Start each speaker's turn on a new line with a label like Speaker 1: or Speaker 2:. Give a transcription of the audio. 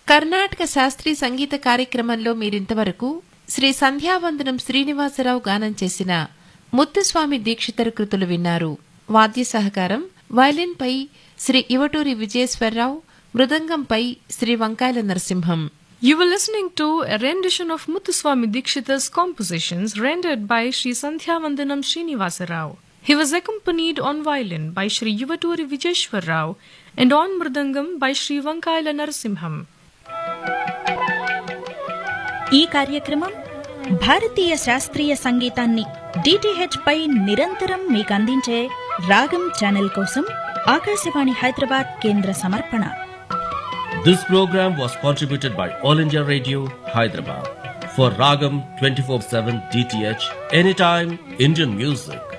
Speaker 1: కర్ణాటక శాస్త్రీయ సంగీత కార్యక్రమంలో మీరింతవరకు శ్రీ సంధ్యావందనం శ్రీనివాసరావు గానం చేసిన ముత్తుస్వామి దీక్షితర కృతులు విన్నారు వాద్య సహకారం వయలిన్పై శ్రీ ఇవటూరి విజయేశ్వరరావు మృదంగంపై శ్రీ వంకాయల Narasimham
Speaker 2: You were listening to a rendition of Muthuswami Dikshita's compositions rendered by Sri Sandhya Vandanam Srinivasa Rao. He was accompanied on violin by Sri Yuvaturi Vijeshwar Rao and on mridangam by Sri Vankaila Narasimham.
Speaker 3: ఈ కార్యక్రమం భారతీయ శాస్త్రీయ సంగీతాన్ని DTH పై నిరంతరం మీకు అందించే రాగం channel కోసం ఆకాశవాణి హైదరాబాద్ కేంద్ర సమర్పణ
Speaker 4: This program was contributed by All India Radio, Hyderabad. For Ragam 24-7 DTH, anytime Indian music.